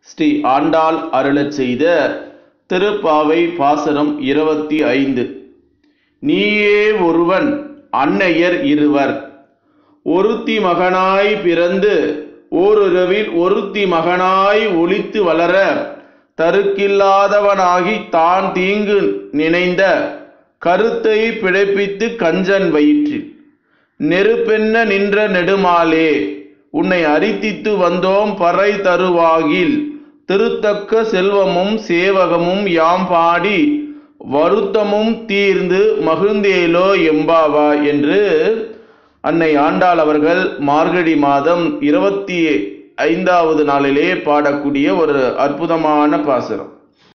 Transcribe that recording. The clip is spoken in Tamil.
ஸ்ரீ ஆண்டாள் அருளச் செய்த திருப்பாவை பாசனம் இருபத்தி ஐந்து நீயே ஒருவன் அன்னையர் இருவர் ஒருத்தி மகனாய் பிறந்து ஓரிரவில் ஒருத்தி மகனாய் ஒளித்து வளர தருக்கில்லாதவனாகி தான் தீங்கு நினைந்த கருத்தை பிழைப்பித்து கஞ்சன் வயிற்றில் நெருப்பென்ன நின்ற நெடுமாலே உன்னை அரித்தித்து வந்தோம் பறை தருவாகில் திருத்தக்க செல்வமும் சேவகமும் யாம் பாடி வருத்தமும் தீர்ந்து மகிழ்ந்தேலோ எம்பாவா என்று அன்னை ஆண்டாள் அவர்கள் மார்கழி மாதம் இருபத்தி ஐந்தாவது நாளிலே பாடக்கூடிய ஒரு அற்புதமான பாசுரம்